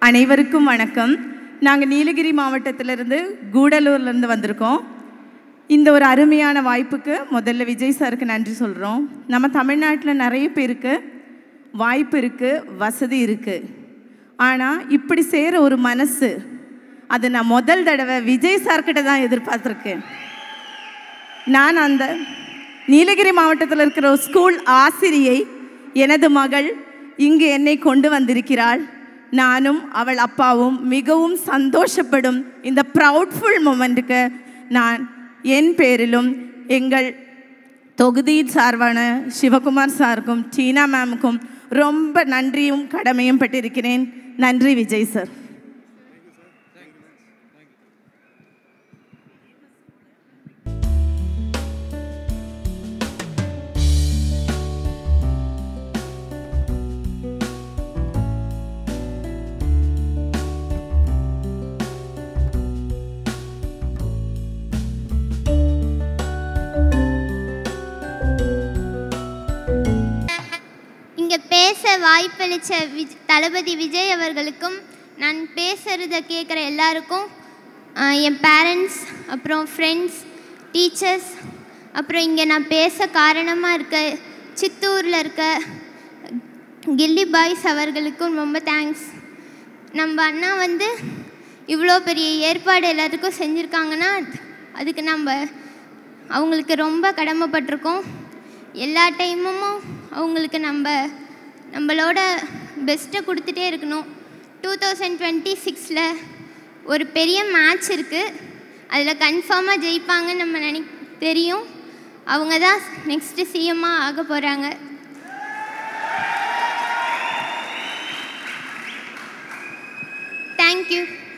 அனைவருக்கும் வணக்கம் நாங்கள் நீலகிரி மாவட்டத்திலிருந்து கூடலூர்லேருந்து வந்திருக்கோம் இந்த ஒரு அருமையான வாய்ப்புக்கு முதல்ல விஜய் சாருக்கு நன்றி சொல்கிறோம் நம்ம தமிழ்நாட்டில் நிறைய பேருக்கு வாய்ப்பு இருக்குது வசதி இருக்குது ஆனால் இப்படி செய்கிற ஒரு மனசு அது நான் முதல் தடவை விஜய் சார்கிட்ட தான் எதிர்பார்த்துருக்கேன் நான் அந்த நீலகிரி மாவட்டத்தில் இருக்கிற ஒரு ஸ்கூல் ஆசிரியை எனது மகள் இங்கு என்னை கொண்டு வந்திருக்கிறாள் நானும் அவள் அப்பாவும் மிகவும் சந்தோஷப்படும் இந்த ப்ரவுட்ஃபுல் மூமெண்ட்டுக்கு நான் என் பேரிலும் எங்கள் தொகுதி சார்பான சிவகுமார் சாருக்கும் டீனா மேமுக்கும் ரொம்ப நன்றியும் கடமையும் பட்டிருக்கிறேன் நன்றி விஜய் சார் இங்கே பேச வாய்ப்பளித்த விஜ் தளபதி விஜய் அவர்களுக்கும் நான் பேசுகிறத கேட்குற எல்லாருக்கும் ஆஹ், என் பேரண்ட்ஸ் அப்புறம் ஃப்ரெண்ட்ஸ் டீச்சர்ஸ் அப்புறம் இங்கே நான் பேச காரணமாக இருக்க சித்தூரில் இருக்க கில்லி பாய்ஸ் அவர்களுக்கும் ரொம்ப தேங்க்ஸ் நம்ம அண்ணா வந்து இவ்வளோ பெரிய ஏற்பாடு எல்லாத்துக்கும் செஞ்சுருக்காங்கன்னா அதுக்கு நம்ம அவங்களுக்கு ரொம்ப கடமைப்பட்டிருக்கோம் எல்லா டைமும் அவங்களுக்கு நம்ம நம்மளோட பெஸ்ட்டை கொடுத்துட்டே இருக்கணும் டூ தௌசண்ட் டுவெண்ட்டி சிக்ஸில் ஒரு பெரிய மேட்ச் இருக்குது அதில் கன்ஃபார்மாக ஜெயிப்பாங்கன்னு நம்ம நினை தெரியும் அவங்க தான் நெக்ஸ்ட்டு சிஎம்மாக ஆக போகிறாங்க தேங்க்யூ